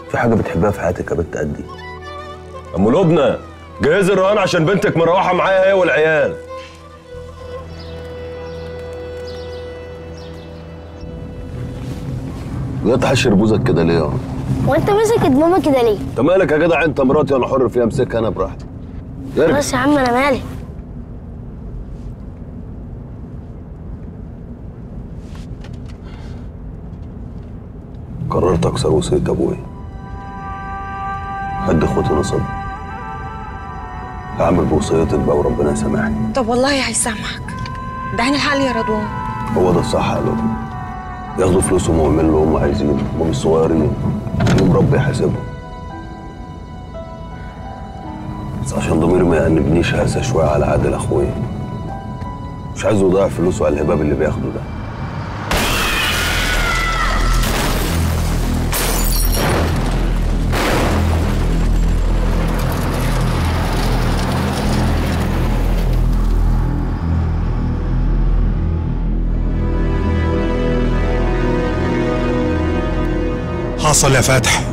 في حاجه بتحبها في حياتك يا بنت قدي ام لبنى جهزي الرهان عشان بنتك مروحه معايا هي والعيال لا تحشر بوزك كده ليه يا وانت ماسك ماما كده ليه؟ انت مالك يا جدع انت مراتي انا حر فيها امسكها انا براحتي ارجع خلاص يا عم انا مالي قررت اكسر وصيه ابويا حد اخوتي نصب هعمل بوصيتك بقى وربنا يسامحني طب والله هيسامحك ده عين الحق يا رضوان هو ده الصح يا لبنى ياخدوا فلوسهم ويعملوا اللي هم عايزينه هم مش صغيرين يوم ربي يحاسبهم بس عشان ضميري ما يأنبنيش هسه شويه على عادل اخويا مش عايزه يضيع فلوسه على الهباب اللي بياخده ده حصل يا فتح